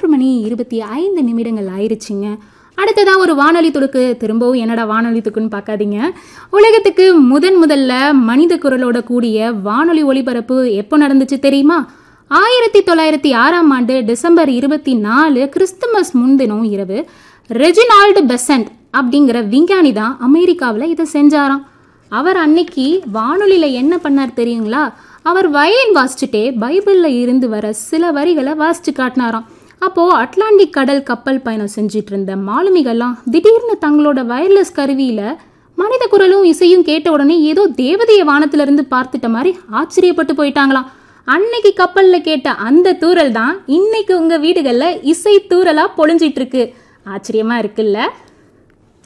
மூன்று மணி இருபத்தி ஐந்து நிமிடங்கள் ஆயிருச்சுங்க அடுத்ததா ஒரு வானொலி துடுக்கு திரும்பவும் என்னடா வானொலி துக்குன்னு பார்க்காதீங்க உலகத்துக்கு முதன் முதல்ல மனித குரலோட கூடிய வானொலி ஒளிபரப்பு எப்போ நடந்துச்சு தெரியுமா ஆயிரத்தி தொள்ளாயிரத்தி ஆறாம் ஆண்டு டிசம்பர் இருபத்தி நாலு கிறிஸ்துமஸ் முன்தினம் இரவு ரெஜினால்டு பெசன்ட் அப்படிங்கிற விஞ்ஞானி தான் அமெரிக்காவில் இதை செஞ்சாராம் அவர் அன்னைக்கு வானொலியில என்ன பண்ணார் தெரியுங்களா அவர் வயலின் வாசிச்சுட்டே பைபிள்ல இருந்து வர சில வரிகளை வாசிச்சு காட்டினாராம் அப்போ அட்லாண்டிக் கடல் கப்பல் பயணம் செஞ்சிட்டு இருந்த மாலுமிகள்லாம் திடீர்னு தங்களோட வயர்லெஸ் கருவியில மனித குரலும் இசையும் கேட்ட உடனே ஏதோ தேவதைய வானத்துல இருந்து பார்த்துட்ட மாதிரி ஆச்சரியப்பட்டு போயிட்டாங்களாம் அன்னைக்கு கப்பல்ல கேட்ட அந்த தூறல் தான் இன்னைக்கு உங்க வீடுகள்ல இசை தூறலா பொழிஞ்சிட்டு இருக்கு ஆச்சரியமா இருக்குல்ல